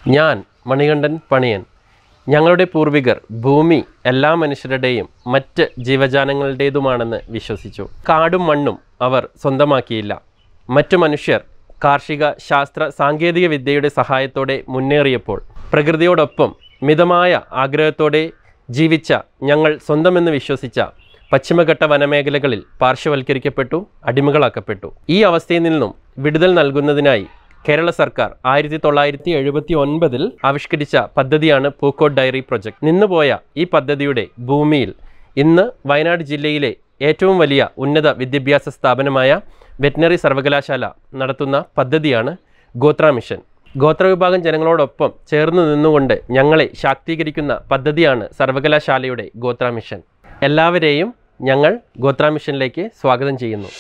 ഞാൻ മണികണ്ഠൻ പണിയൻ ഞങ്ങളുടെ പൂർവികർ ഭൂമി എല്ലാ മനുഷ്യരുടെയും മറ്റ് ജീവജാലങ്ങളുടേതുമാണെന്ന് വിശ്വസിച്ചു കാടും മണ്ണും അവർ സ്വന്തമാക്കിയില്ല മറ്റു മനുഷ്യർ കാർഷിക ശാസ്ത്ര സാങ്കേതിക വിദ്യയുടെ സഹായത്തോടെ മുന്നേറിയപ്പോൾ പ്രകൃതിയോടൊപ്പം മിതമായ ആഗ്രഹത്തോടെ ജീവിച്ച ഞങ്ങൾ സ്വന്തമെന്ന് വിശ്വസിച്ച പശ്ചിമഘട്ട വനമേഖലകളിൽ പാർശ്വവൽക്കരിക്കപ്പെട്ടു അടിമകളാക്കപ്പെട്ടു ഈ അവസ്ഥയിൽ നിന്നും വിടുതൽ നൽകുന്നതിനായി കേരള സർക്കാർ ആയിരത്തി തൊള്ളായിരത്തി എഴുപത്തി ഒൻപതിൽ ആവിഷ്കരിച്ച പദ്ധതിയാണ് പൂക്കോട്ട് ഡയറി പ്രൊജക്ട് നിന്നുപോയ ഈ പദ്ധതിയുടെ ഭൂമിയിൽ ഇന്ന് വയനാട് ജില്ലയിലെ ഏറ്റവും വലിയ ഉന്നത വിദ്യാഭ്യാസ സ്ഥാപനമായ വെറ്റിനറി സർവകലാശാല നടത്തുന്ന പദ്ധതിയാണ് ഗോത്ര മിഷൻ ഗോത്രവിഭാഗം ജനങ്ങളോടൊപ്പം ചേർന്ന് നിന്നുകൊണ്ട് ഞങ്ങളെ ശാക്തീകരിക്കുന്ന പദ്ധതിയാണ് സർവകലാശാലയുടെ ഗോത്ര മിഷൻ എല്ലാവരെയും ഞങ്ങൾ ഗോത്ര മിഷനിലേക്ക് സ്വാഗതം ചെയ്യുന്നു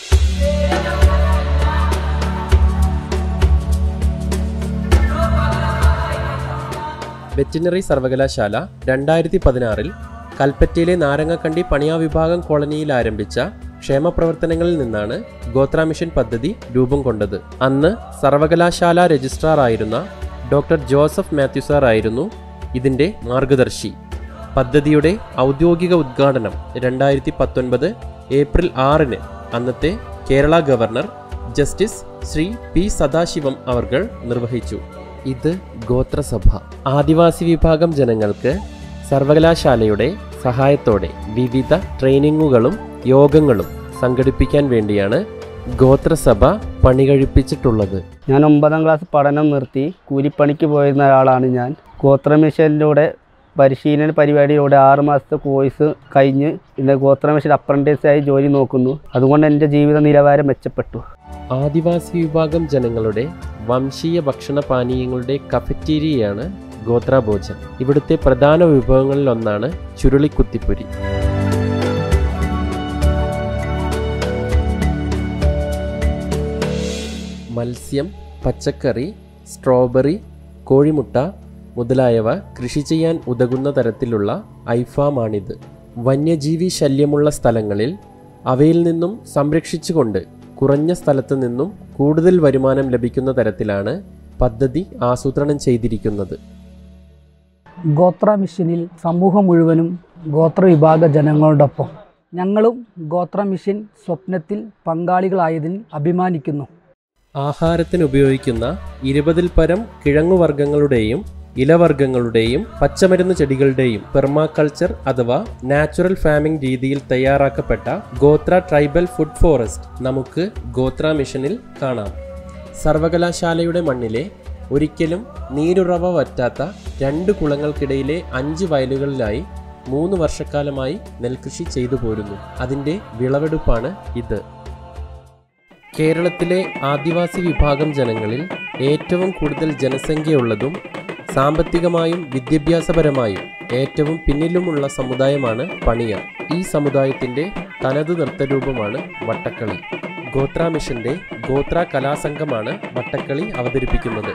വെറ്റിനറി സർവകലാശാല രണ്ടായിരത്തി പതിനാറിൽ കൽപ്പറ്റയിലെ നാരങ്ങക്കണ്ടി പണിയാ വിഭാഗം കോളനിയിൽ ആരംഭിച്ച ക്ഷേമപ്രവർത്തനങ്ങളിൽ നിന്നാണ് ഗോത്ര മിഷൻ പദ്ധതി രൂപം കൊണ്ടത് അന്ന് സർവകലാശാല രജിസ്ട്രാർ ആയിരുന്ന ഡോക്ടർ ജോസഫ് മാത്യു സാർ ആയിരുന്നു ഇതിൻ്റെ മാർഗദർശി പദ്ധതിയുടെ ഔദ്യോഗിക ഉദ്ഘാടനം രണ്ടായിരത്തി പത്തൊൻപത് ഏപ്രിൽ ആറിന് അന്നത്തെ Kerala governor justice Shri P Sathasivam അവർകൾ നിർവഹിച്ചു ഇത് ഗോത്രസഭ ആദിവാസി വിഭാഗം ജനങ്ങൾക്ക് സർവകലാശാലയുടെ സഹായത്തോടെ വിവിധ ട്രെയിനിങ്ങുകളും യോഗങ്ങളും സംഘടിപ്പിക്കാൻ വേണ്ടിയാണ് ഗോത്രസഭ പണികഴിപ്പിച്ചിട്ടുള്ളത് ഞാൻ ഒമ്പതാം ക്ലാസ് പഠനം നിർത്തി കൂലിപ്പണിക്ക് പോയിരുന്ന ഒരാളാണ് ഞാൻ ഗോത്ര മിഷനിലൂടെ പരിശീലന പരിപാടിയിലൂടെ ആറ് മാസത്തെ കോഴ്സ് കഴിഞ്ഞ് ഇന്ന് ഗോത്ര മിഷൻ അപ്രൻറ്റീസായി ജോലി നോക്കുന്നു അതുകൊണ്ട് എൻ്റെ ജീവിത നിലവാരം മെച്ചപ്പെട്ടു ആദിവാസി വിഭാഗം ജനങ്ങളുടെ വംശീയ ഭക്ഷണ പാനീയങ്ങളുടെ കഫറ്റീരിയയാണ് ഗോത്രാഭോജൻ ഇവിടുത്തെ പ്രധാന വിഭവങ്ങളിൽ ഒന്നാണ് ചുരുളിക്കുത്തിപ്പൊരി മത്സ്യം പച്ചക്കറി സ്ട്രോബെറി കോഴിമുട്ട മുതലായവ കൃഷി ചെയ്യാൻ ഉതകുന്ന തരത്തിലുള്ള ഐഫാമാണിത് വന്യജീവി ശല്യമുള്ള സ്ഥലങ്ങളിൽ അവയിൽ നിന്നും സംരക്ഷിച്ചുകൊണ്ട് കുറഞ്ഞ സ്ഥലത്ത് നിന്നും കൂടുതൽ വരുമാനം ലഭിക്കുന്ന തരത്തിലാണ് പദ്ധതി ആസൂത്രണം ചെയ്തിരിക്കുന്നത് ഗോത്ര മിഷനിൽ സമൂഹം മുഴുവനും ഗോത്ര വിഭാഗ ജനങ്ങളോടൊപ്പം ഞങ്ങളും ഗോത്ര മിഷൻ സ്വപ്നത്തിൽ പങ്കാളികളായതിൽ അഭിമാനിക്കുന്നു ആഹാരത്തിന് ഉപയോഗിക്കുന്ന ഇരുപതിൽ പരം കിഴങ്ങുവർഗ്ഗങ്ങളുടെയും ഇലവർഗ്ഗങ്ങളുടെയും പച്ചമരുന്ന് ചെടികളുടെയും പെർമാകൾച്ചർ അഥവാ നാച്ചുറൽ ഫാമിംഗ് രീതിയിൽ തയ്യാറാക്കപ്പെട്ട ഗോത്ര ട്രൈബൽ ഫുഡ് ഫോറസ്റ്റ് നമുക്ക് ഗോത്ര മിഷനിൽ കാണാം സർവകലാശാലയുടെ മണ്ണിലെ ഒരിക്കലും നീരുറവ വറ്റാത്ത രണ്ട് കുളങ്ങൾക്കിടയിലെ അഞ്ച് വയലുകളിലായി മൂന്ന് വർഷക്കാലമായി നെൽകൃഷി ചെയ്തു പോരുന്നു അതിൻ്റെ വിളവെടുപ്പാണ് ഇത് കേരളത്തിലെ ആദിവാസി വിഭാഗം ജനങ്ങളിൽ ഏറ്റവും കൂടുതൽ ജനസംഖ്യയുള്ളതും സാമ്പത്തികമായും വിദ്യാഭ്യാസപരമായും ഏറ്റവും പിന്നിലുമുള്ള സമുദായമാണ് പണിയർ ഈ സമുദായത്തിന്റെ തനത് നൃത്തരൂപമാണ് വട്ടക്കളി ഗോത്ര മിഷന്റെ ഗോത്ര കലാസംഘമാണ് വട്ടക്കളി അവതരിപ്പിക്കുന്നത്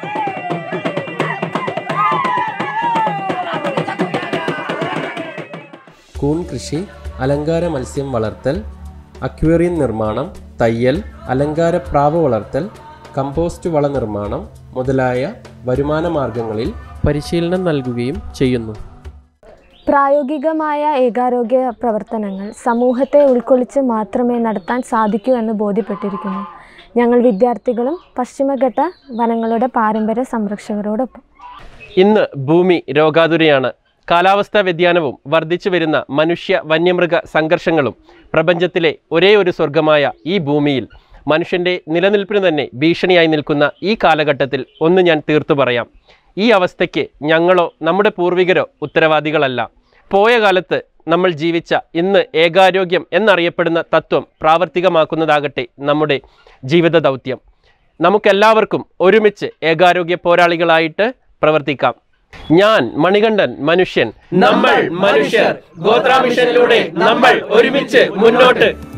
കൂൺ കൃഷി അലങ്കാര മത്സ്യം വളർത്തൽ അക്വേറിയം നിർമ്മാണം തയ്യൽ അലങ്കാര പ്രാവ് വളർത്തൽ കമ്പോസ്റ്റ് വള നിർമ്മാണം മുതലായ വരുമാന മാർഗങ്ങളിൽ പരിശീലനം നൽകുകയും ചെയ്യുന്നു പ്രായോഗികമായ ഏകാരോഗ്യ പ്രവർത്തനങ്ങൾ സമൂഹത്തെ ഉൾക്കൊള്ളിച്ച് മാത്രമേ നടത്താൻ സാധിക്കൂ എന്ന് ബോധ്യപ്പെട്ടിരിക്കുന്നു ഞങ്ങൾ വിദ്യാർത്ഥികളും പശ്ചിമഘട്ട വനങ്ങളുടെ പാരമ്പര്യ സംരക്ഷകരോടൊപ്പം ഇന്ന് ഭൂമി രോഗാതുരയാണ് കാലാവസ്ഥാ വ്യതിയാനവും വർദ്ധിച്ചു വരുന്ന മനുഷ്യ വന്യമൃഗ സംഘർഷങ്ങളും പ്രപഞ്ചത്തിലെ ഒരേ ഒരു സ്വർഗമായ ഈ ഭൂമിയിൽ മനുഷ്യൻ്റെ നിലനിൽപ്പിന് തന്നെ ഭീഷണിയായി നിൽക്കുന്ന ഈ കാലഘട്ടത്തിൽ ഒന്ന് ഞാൻ തീർത്തു പറയാം ഈ അവസ്ഥയ്ക്ക് ഞങ്ങളോ നമ്മുടെ പൂർവികരോ ഉത്തരവാദികളല്ല പോയ കാലത്ത് നമ്മൾ ജീവിച്ച ഇന്ന് ഏകാരോഗ്യം എന്നറിയപ്പെടുന്ന തത്വം പ്രാവർത്തികമാക്കുന്നതാകട്ടെ നമ്മുടെ ജീവിത ദൗത്യം നമുക്കെല്ലാവർക്കും ഒരുമിച്ച് ഏകാരോഗ്യ പോരാളികളായിട്ട് പ്രവർത്തിക്കാം ഞാൻ മണികണ്ഠൻ മനുഷ്യൻ നമ്മൾ മനുഷ്യർ ഗോത്ര മിഷനിലൂടെ നമ്മൾ ഒരുമിച്ച് മുന്നോട്ട്